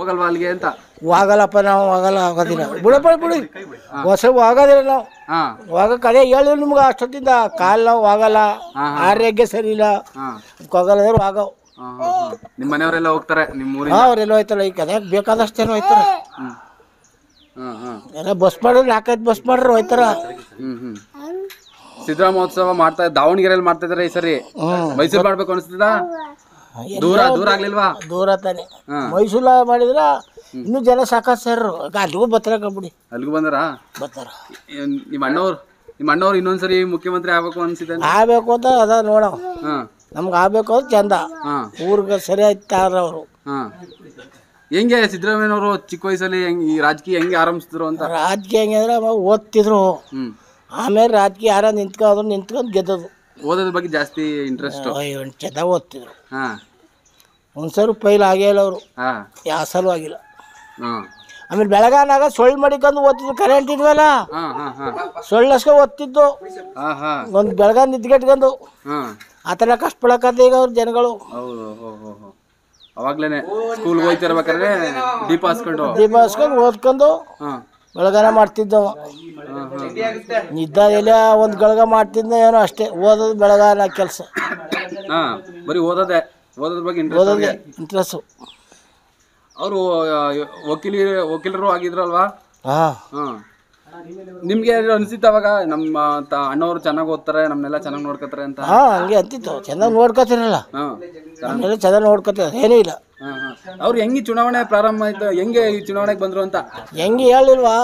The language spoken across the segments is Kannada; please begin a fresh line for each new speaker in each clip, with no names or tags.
ಹೋಗಲ್ವಾ ಅಲ್ಲಿಗೆ ಅಂತ
ಹೋಗಲ್ಲಪ್ಪ ನಾವು ಹೋಗಲ್ಲ ಆಗೋದಿಲ್ಲ ಬಿಡಪ್ಪ ಬಿಡಿ ಹೊಸ ಹೋಗೋದಿಲ್ಲ ನಾವು
ಹಾ
ಹೋಗಕ್ಕೆ ಅದೇ ಹೇಳಿ ನಿಮ್ಗೆ ಅಷ್ಟೊತ್ತಿಂದ ಕಾಲು ನಾವು ಹೋಗಲ್ಲ ಆರೋಗ್ಯ ಸರಿ ಇಲ್ಲ
ಹಾ
ಹೋಗಲ್ಲ ಹೋಗವು
ಹಾ, ಹಾ, ಹಾ. ನಿಮ್ಮ ಮನೆಯವರೆಲ್ಲ ಹೋಗ್ತಾರೆ ನಿಮ್ಮ ಊರಿಗೆ
ಅವ್ರೆಲ್ಲ ಹೋಯ್ತಾರ ಈಗ ಅದ್ಯಾಕೆ ಬೇಕಾದಷ್ಟು ಜನ ಹೋಯ್ತಾರೆ
ಹ್ಮ್ ಹ್ಮ್ ಹ್ಮ್
ಎಲ್ಲ ಬಸ್ ಮಾಡಿದ್ರೆ ನಾಲ್ಕೈದು ಬಸ್ ಮಾಡ್ರೆ ಹೋಯ್ತಾರ
ಹ್ಮ್ ಹ್ಮ್ ಸಿದ್ದರಾಮ ಮಹೋತ್ಸವ ಮಾಡ್ತಾ ದಾವಣಗೆರೆಯಲ್ಲಿ ಮಾಡ್ತಾ ಇದಾರೆ ಈ ಸರಿ ಮೈಸೂರು ಮಾಡ್ಬೇಕು ಅನಿಸ್ತದ ದೂರ ದೂರ ಆಗ್ಲಿಲ್ವಾ
ದೂರ ತಾನೆ
ಹಾ.
ಮೈಸೂರ ಮಾಡಿದ್ರೆ ಇನ್ನೂ ಜನ ಸಾಕಾತ್ ಸರ್ ಅಲ್ಲಿಗೂ ಬರ್ತಾರ ಕಬಿಡಿ
ಅಲ್ಲಿಗೂ ಬಂದಾರ
ಬರ್ತಾರ
ನಿಮ್ಮ ಅಣ್ಣವ್ರು ನಿಮ್ಮ ಅಣ್ಣವ್ರು ಇನ್ನೊಂದ್ಸರಿ ಮುಖ್ಯಮಂತ್ರಿ ಆಗ್ಬೇಕು ಅನ್ಸಿದೆ
ಆಗ್ಬೇಕು ಅಂತ ಅದ ನೋಡವ್
ಹಾ
ನಮ್ಗೆ ಆಗ್ಬೇಕು ಅಂತ ಚಂದ
ಹಾ
ಊರಿಗೆ ಸರಿ ಆಯ್ತಾರ ಅವರು
ಹಾ ಹೆಂಗೆ ಸಿದ್ದರಾಮಯ್ಯನವರು ಚಿಕ್ಕ ವಯಸ್ಸಲ್ಲಿ ಹೆಂಗ್ ಈ ರಾಜಕೀಯ ಹೆಂಗೆ ಆರಂಭಿಸಿದ್ರು ಅಂತ
ರಾಜಕೀಯ ಹೆಂಗಂದ್ರೆ ಅವ ಓದ್ತಿದ್ರು
ಹ್ಮ್
ಆಮೇಲೆ ರಾಜಕೀಯ ಯಾರ ನಿಂತ್ಕೊಂಡ್ರು ನಿಂತ್ಕೊಂಡು ಗೆದ್ದದು
ಓದೋದ್ರ ಬಗ್ಗೆ ಜಾಸ್ತಿ ಇಂಟ್ರೆಸ್ಟ್
ಅಯ್ಯೋ ಚಂದ ಓದ್ತಿದ್ರು
ಹಾ
ಒಂದ್ಸರು ಪೈಲ್ ಆಗೇ ಇಲ್ಲ ಅವರು
ಹಾ
ಯಾವ ಸಲ ಆಗಿಲ್ಲ
ಹಾ
ಆಮೇಲೆ ಬೆಳಗಾನಾಗ ಸೊಳ್ಳು ಮಡಿಕೊಂಡು ಓದ್ತಿದ್ದು ಕರೆಂಟ್ ಇದ್ವಲ್ಲ
ಹಾ ಹಾ ಹಾ
ಸೊಳ್ಳಸ್ಕ ಓದ್ತಿದ್ದು
ಹಾ ಹಾ
ಒಂದು ಬೆಳಗಾನ್ ನಿದ್ಗೆಟ್ಕೊಂಡು
ಹಾ
ಆ ಥರ ಕಷ್ಟಪಡಕತ್ತೆ ಈಗ ಅವ್ರ ಜನಗಳು
ಹೌದು ಹೋ ಹೋ ಹೋ ಅವಾಗ್ಲೇನೆ ಸ್ಕೂಲ್ಗೆ ಹೋಯ್ತಿರ್ಬೇಕಾದ್ರೆ ದೀಪ ಹಚ್ಕೊಂಡು
ದೀಪ ಹಚ್ಕೊಂಡು ಓದ್ಕೊಂಡು
ಹಾ
ಬೆಳಗಾನ ಮಾಡ್ತಿದ್ದವ
ಹಾ ಹಾ
ನಿದ್ದ ಎಲ್ಲ ಒಂದು ಗಳಗ ಮಾಡ್ತಿದ್ದ ಏನೋ ಅಷ್ಟೇ ಓದೋದು ಬೆಳಗಾನ ಕೆಲಸ
ಹಾ ಬರೀ ಓದೋದೇ ಓದೋದ್ರ ಬಗ್ಗೆ ಇಂಟ್ರೆಸ್ಟ್
ಓದೋದೇ ಇಂಟ್ರೆಸ್ಟು
ಅವರು ವಕೀಲಿ ವಕೀಲರು ಆಗಿದ್ರಲ್ವಾ
ಹಾಂ
ಹಾ ನಿಮ್ಗೆ ಅನ್ಸಿತ್ತು ಅವಾಗ ನಮ್ಮ ತ ಅಣ್ಣವ್ರು ಚೆನ್ನಾಗಿ ಓದ್ತಾರೆ ನಮ್ಮನ್ನೆಲ್ಲ ಚೆನ್ನಾಗಿ ನೋಡ್ಕೊತಾರೆ ಅಂತ
ಹಾಂ ಹಂಗೆ ಅಂತಿತ್ತು ಚೆನ್ನಾಗಿ ನೋಡ್ಕೊತೀರಲ್ಲ
ಹಾ
ನಮ್ಮನ್ನೆಲ್ಲ ಚೆನ್ನಾಗಿ ನೋಡ್ಕೊತೀರ ಏನೂ ಇಲ್ಲ
ಹಾ ಹಾ ಅವ್ರು ಹೆಂಗೆ ಈ ಚುನಾವಣೆ ಪ್ರಾರಂಭ ಆಯ್ತು ಹೆಂಗೆ ಈ ಚುನಾವಣೆಗೆ ಬಂದ್ರು ಅಂತ
ಹೆಂಗೆ ಹೇಳಿಲ್ವಾ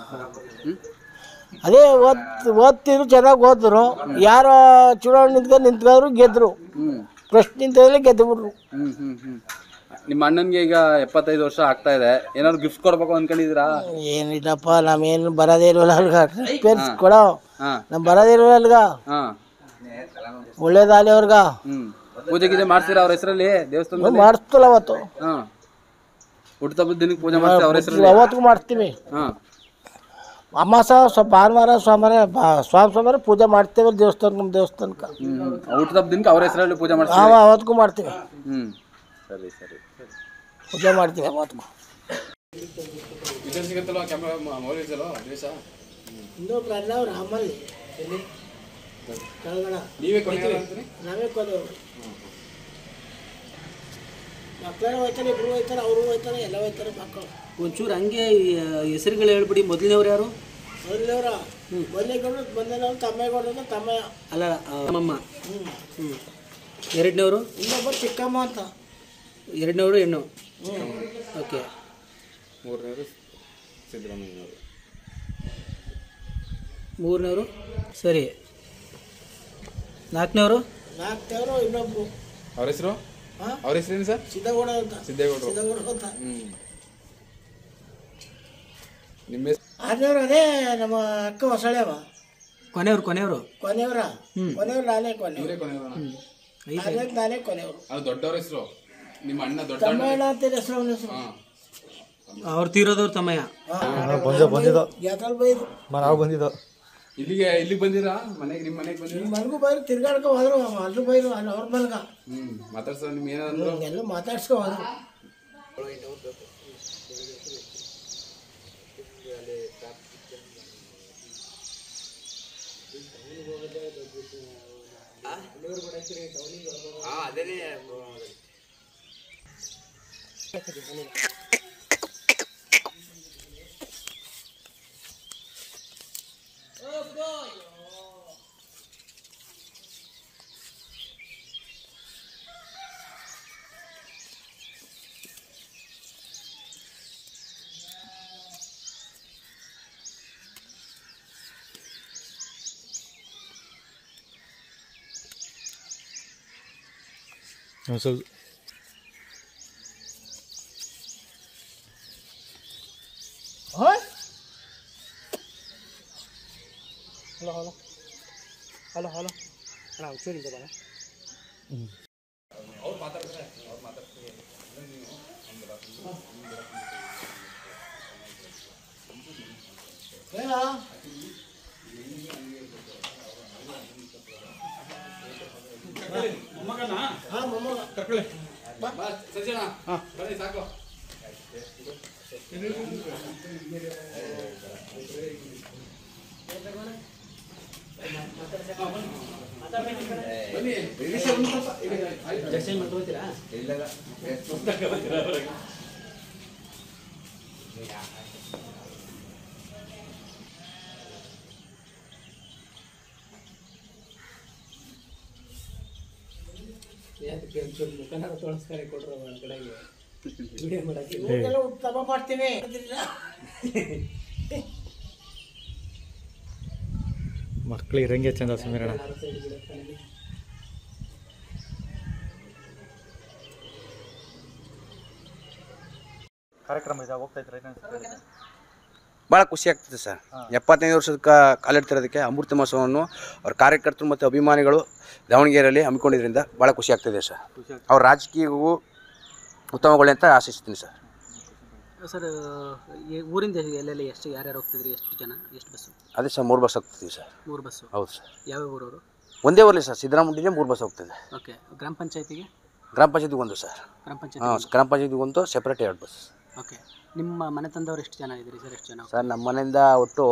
ಅದೇ ಓದ್ ಓದ್ತಿದ್ರು ಚೆನ್ನಾಗಿ ಓದಿದ್ರು ಯಾರೋ ಚುನಾವಣೆ ನಿಂತ್ಕೊಂಡು ನಿಂತ್ಕೊಂಡ್ರು ಗೆದ್ರು
ಹ್ಮ್
ಪ್ರಶ್ನೆ ನಿಂತಲ್ಲಿ ಗೆದ್ದು ಬಿಟ್ರು
ಹ್ಮ್ ಹ್ಮ್ ಹ್ಮ್ ನಿಮ್ಮ ಅಣ್ಣನ್ಗೆ ಈಗ ಎಪ್ಪತ್ತೈದು ವರ್ಷ ಆಗ್ತಾ ಇದೆ ಏನಾದ್ರು ಗಿಫ್ಟ್ ಕೊಡ್ಬೇಕು ಅನ್ಕೊಂಡಿದ್ದೀರಾ
ಏನಿಲ್ಲಪ್ಪ ನಾವೇನು ಬರೋದೇ ಇಲ್ವಲ್ಲ ಅಲ್ಗ ಪೇರ್ಸ್ ಕೊಡೋ
ಹಾ
ನಮ್ ಬರೋದೇ ಇಲ್ವಲ್ಲ ಅಲ್ಗ
ಹಾ
ಒಳ್ಳೇದಾಲಿ ಅವ್ರಿಗ
ಹ್ಮ್ ಪೂಜೆ ಗೀಜೆ ಮಾಡ್ತೀರಾ ಅವ್ರ ಹೆಸರಲ್ಲಿ ದೇವಸ್ಥಾನದಲ್ಲಿ
ಮಾಡಿಸ್ತಲ್ಲ ಅವತ್ತು
ಹಾ ಹುಟ್ಟುಹಬ್ಬದ ದಿನಕ್ಕೆ ಪೂಜೆ ಮಾಡ್ತೀರಾ ಅವ್ರ ಹೆಸರಲ್ಲಿ
ಅವತ್ತಿಗೂ ಮಾಡ್ತೀವಿ
ಹಾ
ಅಮಾಸ ಸ್ವ ಭಾನುವಾರ ಸೋಮವಾರ ಬಾ- ಸ್ವಾಮಿ ಸೋಮವಾರ ಪೂಜೆ ಮಾಡ್ತೇವೆ ದೇವಸ್ಥಾನ ನಮ್ಮ ದೇವಸ್ಥಾನಕ್ಕೆ
ಹ್ಮ್ ಹ್ಮ್ ಹುಟ್ಟುಹಬ್ಬದ ದಿನಕ್ಕೆ ಅವ್ರ ಹೆಸರಲ್ಲಿ ಪೂಜೆ ಮಾಡ್ತೀರಾ
ನಾವು ಅವತ್ತಿಗೂ ಮಾಡ್ತೀವಿ
ಹ್ಮ್ ಸರಿ ಸರಿ
ಪೂಜೆ ಮಾಡ್ತೀವಿ ಅವತ್ತಿಗೂ
ಇದನ್ನು ಸಿಗುತ್ತಲ್ಲ ಕ್ಯಾಮ್ರಾ ಮೌಲ್ಯ ದೇಶ
ಇನ್ನೊಬ್ರು ಅಲ್ಲ ಅವ್ರು ಆಮಲ್ಲಿ ಕೆಳಗಡೆ
ನೀವೇ ಕೊನೆ ಅಂತೀರಿ
ನಾವೇ ಕೊನೆಯವರು ಮಕ್ಕಳೆಲ್ಲ ಹೋಯ್ತಾರೆ ಇಬ್ರು ಹೋಯ್ತಾರೆ ಅವರು ಹೋಯ್ತಾರೆ ಎಲ್ಲ ಹೋಯ್ತಾರೆ ಮಕ್ಕಳು
ಒಂಚೂರು ಹಂಗೆ ಹೆಸರುಗಳು ಹೇಳ್ಬಿಡಿ ಮೊದಲನೇವ್ರು ಯಾರು
ಮೊದಲನೇವ್ರ ಮೊದಲನೇಗೌಡರು ಮೊದಲನೇವ್ರು ತಮ್ಮೇಗೌಡರು ತಮ್ಮಯ್ಯ
ಅಲ್ಲ ಆ, ನಮ್ಮಮ್ಮ
ಹ್ಞೂ
ಹ್ಞೂ ಎರಡನೇವರು
ಇನ್ನೊಬ್ಬರು ಚಿಕ್ಕಮ್ಮ ಅಂತ
ಎರಡನೇವರು ಹೆಣ್ಣು
ಹ್ಞೂ
ಓಕೆ
ಮೂರನೇದು ಸಿದ್ದರಾಮಯ್ಯನವರು
ಮೂರನೇವರು ಸರಿ ನಾಲ್ಕನೇವರು
ನಾಲ್ಕನೇವರು ಇನ್ನೊಬ್ರು
ಅವ್ರ ಹೆಸರು
ಹಾಂ
ಅವ್ರ ಹೆಸರೇನು ಸರ್
ಸಿದ್ದಗೌಡ ಅಂತ
ಸಿದ್ದೇಗೌಡರು
ಸಿದ್ದಗೌಡ ಅಂತ
ಹ್ಮ್ ನಿಮ್ಮ ಹೆಸರು
ಆರನೇವ್ರು ಅದೇ ನಮ್ಮ ಅಕ್ಕ ಹೊಸಳೆವ
ಕೊನೆಯವರು ಕೊನೆಯವರು
ಕೊನೆಯವರ ಕೊನೆಯವ್ರು ನಾನೇ ಕೊನೆಯವ್ರು
ಐದು
ಆರನೇ ನಾನೇ ಕೊನೆಯವರು
ಅದು ದೊಡ್ಡವ್ರ ಹೆಸರು ನಿಮ್ಮ ಅಣ್ಣ ದೊಡ್ಡ
ತಮ್ಮಯ್ಯನ ಅಂತ ಹೆಸರು ಅವನ ಹೆಸರು
ಅವ್ರು ತೀರೋದವ್ರು ತಮ್ಮಯ್ಯ
ಬಂದ ಬಂದಿದ್ದು ಯಾಕಲ್ ಬೈದು
ನಾವು ಬಂದಿದ್ದು
ಇಲ್ಲಿಗೆ ಇಲ್ಲಿಗೆ ಬಂದಿರಾ ಮನೆಗೆ ನಿಮ್ಮ ಮನೆಗೆ ಬಂದಿರಾ
ಮನ್ಗೂ ಬೈರು ತಿರ್ಗಾಡ್ಕೊ ಹೋದ್ರು ಅಲ್ಲೂ ಬೈರು ಅಲ್ಲಿ ಅವ್ರ ಮನ್ಗ
ಹ್ಮ್ ಮಾತಾಡ್ಸ ನಿಮ್ ಏನಂದ್ರು
ಎಲ್ಲ ಮಾತಾಡ್ಸ್ಕೊ ಹೋದ್ರು
ಸ್ವಲ್ಪ
ಹಲೋ ಹಲೋ ಹಲೋ ಹಲೋ ಅಣ್ಣ ಹುಷಾರಿದ್ದೆ ಬರ ಹೇಳ ಹಾಂ ಮೊಮ್ಮಗ
ಸಜ್ಜನ ಬನ್ನಿ ಸಾಕು
ಜರ್ಸಿ ಮಾಡ್ಕೋತೀರಾ ಮುಖನಾರ ತೋರಿಸ್ತಾರೆ ಕೊಡ್ರ ಕಡೆಗೆ ವಿಡಿಯೋ ಮಾಡಕ್ಕೆ
ಉತ್ತಮ ಮಾಡ್ತೀನಿ
ಮಕ್ಳಿಗೆ ಇರಂಗೆ ಚಂದ ಸುಮೀರಣ್ಣ ಕಾರ್ಯಕ್ರಮ ಇದೆ ಹೋಗ್ತಾ ಇದ್ರೆ
ಭಾಳ ಖುಷಿ ಆಗ್ತದೆ ಸರ್ ಎಪ್ಪತ್ತೈದು ವರ್ಷದ ಕಾ ಕಾಲಿಡ್ತಿರೋದಕ್ಕೆ ಅಮೃತ ಮಹೋತ್ಸವವನ್ನು ಅವ್ರ ಕಾರ್ಯಕರ್ತರು ಮತ್ತು ಅಭಿಮಾನಿಗಳು ದಾವಣಗೆರೆಯಲ್ಲಿ ಹಮ್ಮಿಕೊಂಡಿದ್ರಿಂದ ಭಾಳ ಖುಷಿ ಆಗ್ತಿದೆ ಸರ್ ಅವ್ರ ರಾಜಕೀಯವು ಉತ್ತಮಗೊಳ್ಳಿ ಅಂತ ಆಶಿಸ್ತೀನಿ ಸರ್
ಸರ್ ಈ ಊರಿಂದ ಎಲ್ಲೆಲ್ಲಿ ಎಷ್ಟು ಯಾರ್ಯಾರು ಹೋಗ್ತಿದ್ರಿ ಎಷ್ಟು ಜನ ಎಷ್ಟು ಬಸ್ಸು
ಅದೇ ಸರ್ ಮೂರು ಬಸ್ ಹೋಗ್ತಿದ್ದೀವಿ ಸರ್
ಮೂರು ಬಸ್ಸು
ಹೌದು ಸರ್
ಯಾವ್ಯಾವ ಊರವರು
ಒಂದೇ ಊರಲ್ಲಿ ಸರ್ ಸಿದ್ದರಾಮುಂಡಿಗೆ ಮೂರು ಬಸ್ ಹೋಗ್ತಿದೆ
ಓಕೆ ಗ್ರಾಮ ಪಂಚಾಯತಿಗೆ
ಗ್ರಾಮ ಪಂಚಾಯತಿಗೆ ಒಂದು ಸರ್
ಗ್ರಾಮ
ಹಾಂ
ಪಂಚಾಯತಿ
ಗ್ರಾಮ ಪಂಚಾಯತಿಗೆ ಒಂದು ಸೆಪ್ರೇಟ್ ಎರಡು ಬಸ್
ಓಕೆ ನಿಮ್ಮ ಮನೆ ತಂದವ್ರು ಎಷ್ಟು ಜನ ಇದ್ದೀರಿ ಸರ್ ಎಷ್ಟು ಜನ
ಸರ್ ನಮ್ಮ ಮನೆಯಿಂದ ಒಟ್ಟು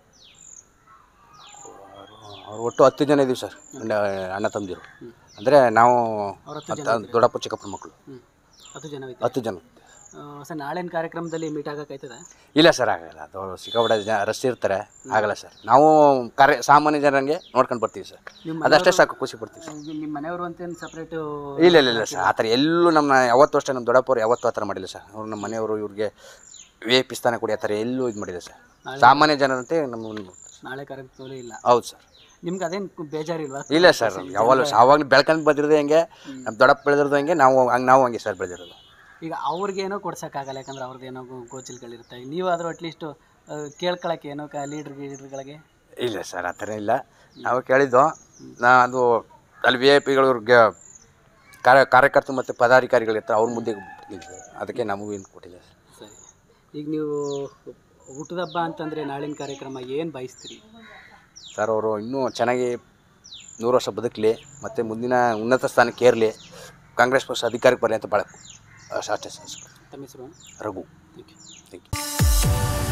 ಅವ್ರು ಒಟ್ಟು ಹತ್ತು ಜನ ಇದ್ದೀವಿ ಸರ್ ಅಣ್ಣ- ಅಣ್ಣ ತಮ್ಮದಿರು ಅಂದರೆ ನಾವು
ಅವ್ರ ಹತ್ತು
ಹತ್ತು- ದೊಡ್ಡಪ್ಪ ಚಿಕ್ಕಪ್ಪನ ಮಕ್ಕಳು
ಹ್ಞೂ ಹತ್ತು ಜನ ಐತೆ
ಹತ್ತು ಜನ
ಸರ್ ನಾಳಿನ ಕಾರ್ಯಕ್ರಮದಲ್ಲಿ ಮೀಟ್ ಆಗಕ್ಕಾಯ್ತದ
ಇಲ್ಲ ಸರ್ ಆಗಲ್ಲ ಅದು ಸಿಕ್ಕಾಪಟ್ಟೆ ಜನ ರಸ್ ಇರ್ತಾರೆ ಆಗಲ್ಲ ಸರ್ ನಾವು ಕಾರ್ಯ ಸಾಮಾನ್ಯ ಜನರಂಗೆ ನೋಡ್ಕೊಂಡು ಬರ್ತೀವಿ ಸರ್
ನಿಮ್ಮ
ಅದಷ್ಟೇ ಸಾಕು ಖುಷಿ ಪಡ್ತೀವಿ ಸರ್
ನಿಮ್ಮ ಮನೆಯವರು ಅಂತೇನು ಸಪ್ರೇಟು
ಇಲ್ಲ ಇಲ್ಲ ಇಲ್ಲ ಸರ್ ಆ ಥರ ಎಲ್ಲೂ ನಮ್ಮ ಯಾವತ್ತೂ ಅಷ್ಟೇ ನಮ್ಮ ದೊಡ್ಡಪ್ಪವ್ರು ಯಾವತ್ತೂ ಆ ಥರ ಮಾಡಿಲ್ಲ ಸರ್ ಅವ್ರು ನಮ್ಮ ಮನೆಯವರು ಇವ್ರಿಗೆ ವಿ ಐ ಪಿ ಸ್ಥಾನ ಕೊಡಿ ಆ ಥರ ಎಲ್ಲೂ ಇದು ಮಾಡಿಲ್ಲ ಸರ್ ಸಾಮಾನ್ಯ ಜನರಂತೆ ನಮ್ಮ
ನಾಳೆ ಕಾರ್ಯಕ್ರಮದಲ್ಲಿ ಇಲ್ಲ
ಹೌದು ಸರ್
ನಿಮ್ಗೆ ಅದೇನು ಬೇಜಾರಿಲ್ವಾ
ಇಲ್ಲ ಸರ್ ಯಾವಾಗಲೂ ಅವಾಗ ಬೆಳ್ಕೊಂಡು ಬಂದಿರೋದು ಹೆಂಗೆ ನಮ್ಮ ದೊಡ್ಡಪ್ಪ ಬೆಳೆದಿರೋದು ಹೆಂಗೆ ನಾವು ಹಂಗೆ ನಾವು ಹಂಗೆ ಸರ್ ಬೆಳೆದಿರೋದು
ಈಗ ಅವ್ರಿಗೇನೋ ಕೊಡ್ಸೋಕ್ಕಾಗಲ್ಲ ಯಾಕಂದ್ರೆ ಅವ್ರದ್ದೇನೋ ಗೋಚಿಲ್ಗಳಿರುತ್ತೆ ನೀವಾದರೂ ಅಟ್ಲೀಸ್ಟು ಕೇಳ್ಕೊಳಕ್ಕೆ ಏನೋ ಕ ಲೀಡ್ರ್ ಗೀಡ್ರ್ಗಳಿಗೆ
ಇಲ್ಲ ಸರ್ ಆ ಥರ ಇಲ್ಲ ನಾವು ಕೇಳಿದ್ದು ನಾ ಅದು ಅಲ್ಲಿ ವಿ ಐ ಪಿಗಳಿಗೆ ಕಾರ್ಯ ಕಾರ್ಯಕರ್ತರು ಮತ್ತು ಪದಾಧಿಕಾರಿಗಳು ಇರ್ತಾರೆ ಅವ್ರ ಮುಂದೆ ಬಿಟ್ಟಿದ್ದೀವಿ ಅದಕ್ಕೆ ನಮಗೂ ಏನು ಕೊಟ್ಟಿಲ್ಲ ಸರ್
ಸರಿ ಈಗ ನೀವು ಹುಟ್ಟದ ಹಬ್ಬ ಅಂತಂದರೆ ನಾಳಿನ ಕಾರ್ಯಕ್ರಮ ಏನು ಬಯಸ್ತೀರಿ
ಸರ್ ಅವರು ಇನ್ನೂ ಚೆನ್ನಾಗಿ ನೂರು ವರ್ಷ ಬದುಕಲಿ ಮತ್ತು ಮುಂದಿನ ಉನ್ನತ ಸ್ಥಾನಕ್ಕೆ ಏರಲಿ ಕಾಂಗ್ರೆಸ್ ಪಕ್ಷ ಅಧಿಕಾರಕ್ಕೆ ಬರಲಿ ಅಂತ ಭಾಳ ಅಷ್ಟೇ ಸರ್
ತಮ್ಮ ಹೆಸರು
Raghu
thank you
thank you